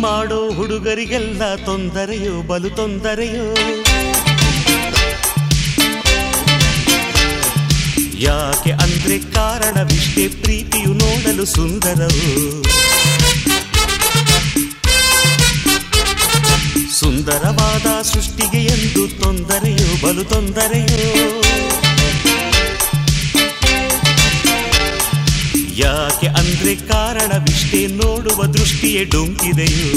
ಮಾಡೋ ಹುಡುಗರಿಗೆಲ್ಲ ತೊಂದರೆಯೋ ಬಲು ತೊಂದರೆಯೋ ಯಾಕೆ ಅಂದ್ರೆ ಕಾರಣವಿಷ್ಟೇ ಪ್ರೀತಿಯು ನೋಡಲು ಸುಂದರವು ಸುಂದರವಾದ ಸೃಷ್ಟಿಗೆ ಎಂದು ತೊಂದರೆಯೋ ಬಲು ತೊಂದರೆಯೋ ಯಾಕೆ ಅಂದ್ರೆ ಕಾರಣವಿಷ್ಟೇ ನೋಡುವ ದೃಷ್ಟಿಯೇ ಡೊಂಕಿದೆಯೋ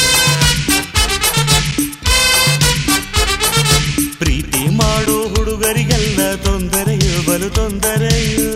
ಪ್ರೀತಿ ಮಾಡೋ ಹುಡುಗರಿಗೆಲ್ಲ ತೊಂದರೆಯೋ ಬಲು ತೊಂದರೆಯೋ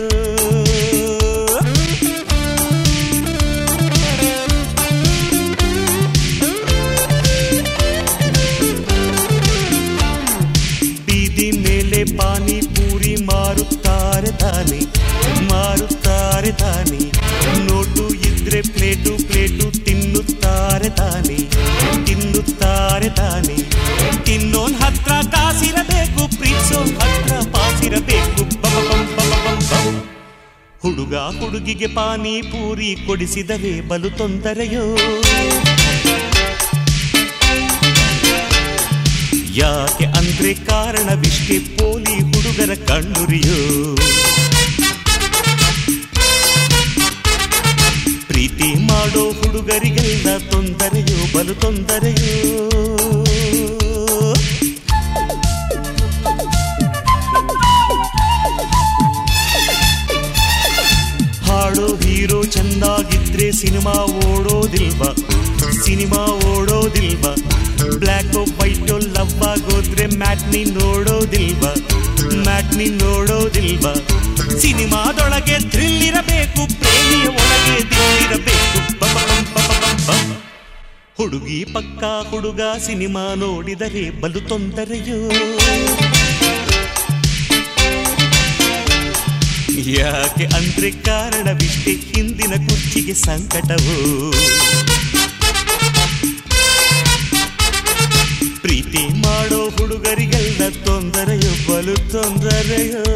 ಬೀದಿ ಮೇಲೆ ಪಾನಿಪೂರಿ ಮಾರುತ್ತಾರೆ ತಾನೆ ಮಾರುತ್ತಾರೆ ತಾನೆ ನೋಟು ಇದ್ರೆ ಪ್ಲೇಟು ಪ್ಲೇಟು ತಿನ್ನುತ್ತಾರೆ ತಾನೆ ತಿನ್ನುತ್ತಾರೆ ತಾನೆ ತಿನ್ನೋನ್ ಹತ್ರ ಕಾಸಿರಬೇಕು ಪ್ರೀತಿಸೋನ್ ಹತ್ರ ಪಾಸಿರಬೇಕು ಬಬ ಬಂ ಬಬ ಬಂ ಬಂ. ಹುಡುಗ ಹುಡುಗಿಗೆ ಪಾನಿಪೂರಿ ಕೊಡಿಸಿದರೆ ಬಲು ತೊಂದರೆಯೋ ಯಾಕೆ ಅಂದ್ರೆ ಕಾರಣವಿಷ್ಟೇ ಪೋಲಿ ಹುಡುಗರ ಕಣ್ಣುರಿಯೋ ಪ್ರೀತಿ ಮಾಡೋ ಹುಡುಗರಿಗೆಲ್ಲ ತೊಂದರೆಯೋ ಬಲು ತೊಂದರೆಯೋ ಹಾಡೋ ಹೀರೋ ಚೆನ್ನಾಗಿದ್ರೆ ಸಿನಿಮಾ ಓಡೋದಿಲ್ವಾ ಸಿನಿಮಾ ಓಡೋದಿಲ್ವಾ ಬ್ಲ್ಯಾಕ್ ವೈಟ್ ಲವ್ ಆಗೋದ್ರೆ ಮ್ಯಾಟ್ನಿ ನೋಡೋದಿಲ್ವಾ ಮ್ಯಾಟ್ನಿ ನೋಡೋದಿಲ್ವಾ ಸಿನಿಮಾದೊಳಗೆ ಥ್ರಿಲ್ ಇರಬೇಕು ಪ್ರೇಮಿಯ ಒಳಗೆ ದಿಲ್ಲಿರಬೇಕು ಬಬ ಬಂ ಬಬ ಬಂ ಬಂ. ಹುಡುಗಿ ಪಕ್ಕ ಹುಡುಗ ಸಿನಿಮಾ ನೋಡಿದರೆ ಬಲು ತೊಂದರೆಯೋ ಯಾಕೆ ಅಂದ್ರೆ ಕಾರಣವಿಷ್ಟೇ ಹಿಂದಿನ ಕುರ್ಚಿಗೆ ಸಂಕಟವು ಪ್ರೀತಿ ಮಾಡೋ ಹುಡುಗರಿಗೆಲ್ಲ ತೊಂದರೆಯೋ ಬಲು ತೊಂದರೆಯೋ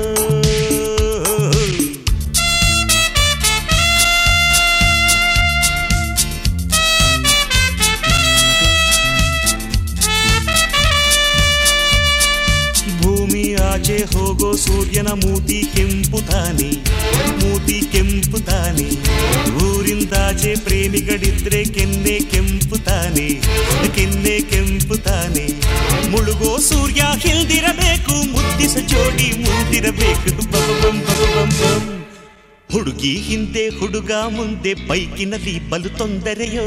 ಭೂಮಿ ಆಚೆ ಹೋಗೋ ಸೂರ್ಯನ ಮೂತಿ ಕೆಂಪು ತಾನೆ ಮೂತಿ ಕೆಂಪು ತಾನೆ ಊರಿಂದಾಚೆ ಪ್ರೇಮಿಗಳಿದ್ರೆ ಕೆನ್ನೆ ಕೆಂಪು ತಾನೆ ಕೆನ್ನೆ ಕೆಂಪು ತಾನೆ ಮುಳುಗೋ ಸೂರ್ಯ ಹಿಲ್ದಿರಬೇಕು ಮುದ್ದಿಸ ಜೋಡಿ ಮುಂದಿರಬೇಕು ಬಬ ಬಂ ಬಬ ಬಂ ಬಂ. ಹುಡುಗಿ ಹಿಂದೆ ಹುಡುಗ ಮುಂದೆ ಬೈಕಿನಲ್ಲಿ ಬಲು ತೊಂದರೆಯೋ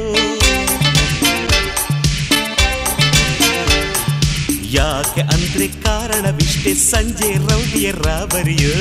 ಯಾಕೆ ಅಂದ್ರೆ ಕಾರಣವಿಷ್ಟೇ ಸಂಜೆ ರೌಡಿಯ ರಾಬರಿಯೋ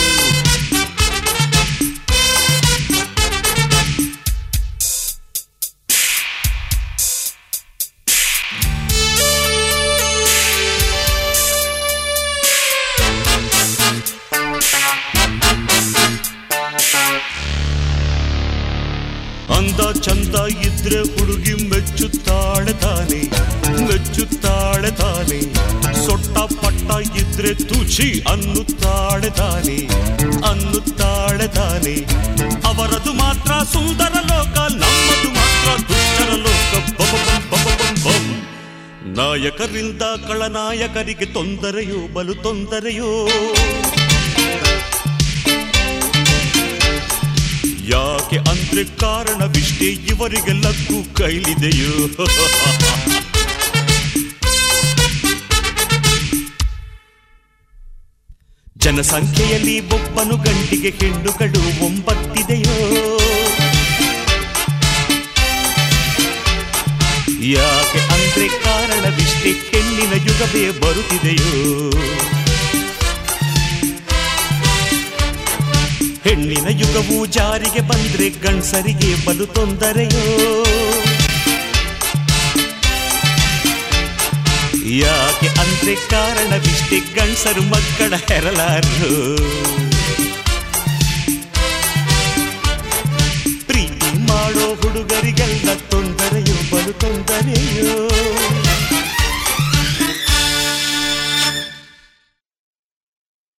ಅಂದ ಚಂದ ಇದ್ರೆ ಹುಡುಗಿ ಮೆಚ್ಚುತ್ತಾಳೆ ತಾನೆ ಮೆಚ್ಚುತ್ತಾಳೆ ತಾನೆ ಸೊಟ್ಟ ಪಟ್ಟ ಇದ್ರೆ ತುಚಿ ಅನ್ನುತ್ತಾಳೆ ತಾನೆ ಅನ್ನುತ್ತಾಳೆ ತಾನೆ ಅವರದು ಮಾತ್ರ ಸುಂದರ ಲೋಕ ನಮ್ಮದು ಮಾತ್ರ ದುಷ್ಟರ ಲೋಕ ಬಬ ಬಂ ಬಬ ಬಂ ಬಂ. ನಾಯಕರಿಂದ ಕಳನಾಯಕರಿಗೆ ತೊಂದರೆಯೋ ಬಲು ತೊಂದರೆಯೋ ಯಾಕೆ ಅಂದ್ರೆ ಕಾರಣವಿಷ್ಟೇ ಇವರಿಗೆ ಲಕ್ಕು ಕೈಲಿದೆಯೋ ಜನಸಂಖ್ಯೆಯಲ್ಲಿ ಒಬ್ಬನು ಗಂಟಿಗೆ ಹೆಣ್ಣುಗಳು ಒಂಬತ್ತಿದೆಯೋ ಯಾಕೆ ಅಂದ್ರೆ ಕಾರಣವಿಷ್ಟೇ ಹೆಣ್ಣಿನ ಯುಗವೇ ಬರುತ್ತಿದೆಯೋ ಹೆಣ್ಣಿನ ಯುಗವು ಜಾರಿಗೆ ಬಂದ್ರೆ ಗಂಡಸರಿಗೆ ಬಲು ತೊಂದರೆಯೋ ಯಾಕೆ ಅಂದ್ರೆ ಕಾರಣವಿಷ್ಟೇ ಗಂಡಸರು ಮಕ್ಕಳ ಹೆರಲಾರು ಪ್ರೀತಿ ಮಾಡೋ ಹುಡುಗರಿಗೆಲ್ಲ ತೊಂದರೆಯೋ ಬಲು ತೊಂದರೆಯೋ